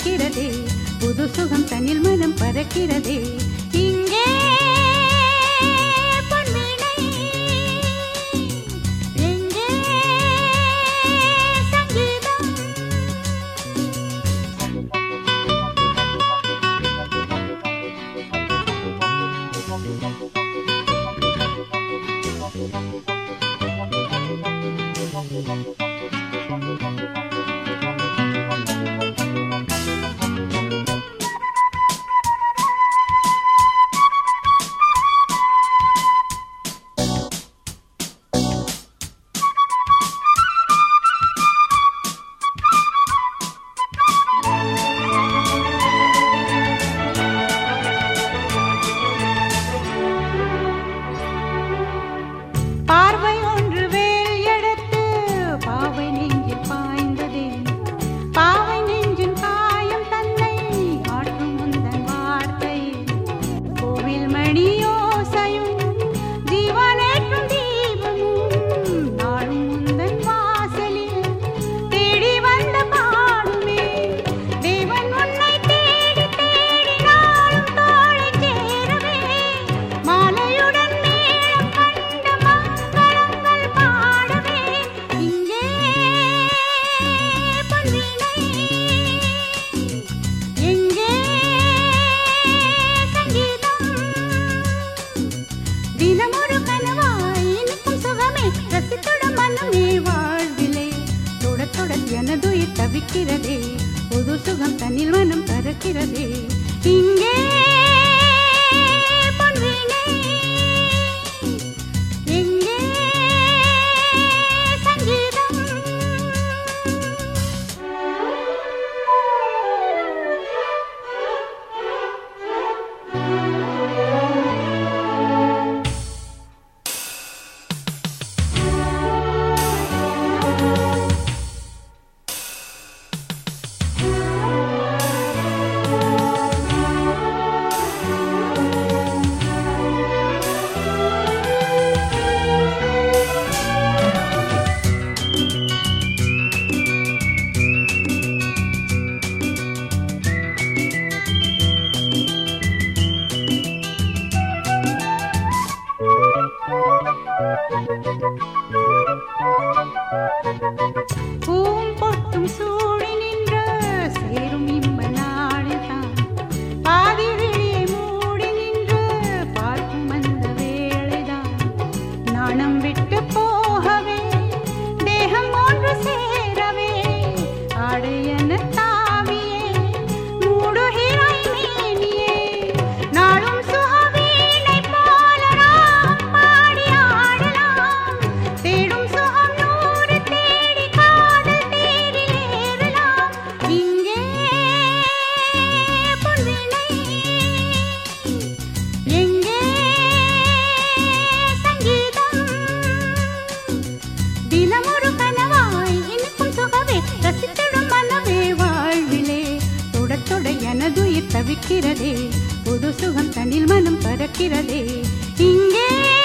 தவிக்கிறதே புது சுகம் தனில் மனம் பறக்கிறதே இங்கே பொன்வீணை, எங்கே சங்கீதம் பார்வை ஒன்று வேல் எடுத்து பாவை நெஞ்சில் பாய்ந்ததே பாவை நெஞ்சின் காயம் தன்னை ஆற்றும் முந்தன் வார்த்தை கோவில் மணியோசையும் ஜீவனேற்றும் தீபமும் நாளும் முந்தன் வாசலில் தேடி வந்த பாடுமே தேவன் உன்னை தேடி தேடி நாளும் தோளைச் சேரவே மாலையுடன் மேளம் கண்ட மங்களங்கள் பாடவே இங்கே பொன்வீணை எங்கே சங்கீதம் தினமொரு கனவாய் இனிக்கும் சுகமே ரசித்துடன் மனமே வாழ்விலே தொட தொட எனதுயிர் தவிக்கிறதே புது சுகம் தன்னில் மனம் பறக்கிறதே இங்கே பொன்வீணை, எங்கே சங்கீதம் பூம்பொட்டும் சூடி நின்ற சேரும் இம்ம நாளில்தான் பாதி விழியை மூடி நின்று பார்க்கும் அந்த வேளைதான் நாணம் விட்டு போகவே தேகம் ஒன்று சேரவே ஆடையன தாவியே மூடுகிறாய் மேனியே நாளும் சுகவீணை போல நாம் பாடி ஆடலாம் தேடும் சுகம் நூறு தேடி காதல் தேரில் ஏறலாம் இங்கே பொன்வீணை எங்கே சங்கீதம் தினமொரு கனவாய் இனிக்கும் சுகமே ரசித்திடும் மனமே வாழ்விலே தொட தொட எனதுயிர் தவிக்கிறதே புது சுகம் தனில் மனம் பறக்கிறதே இங்கே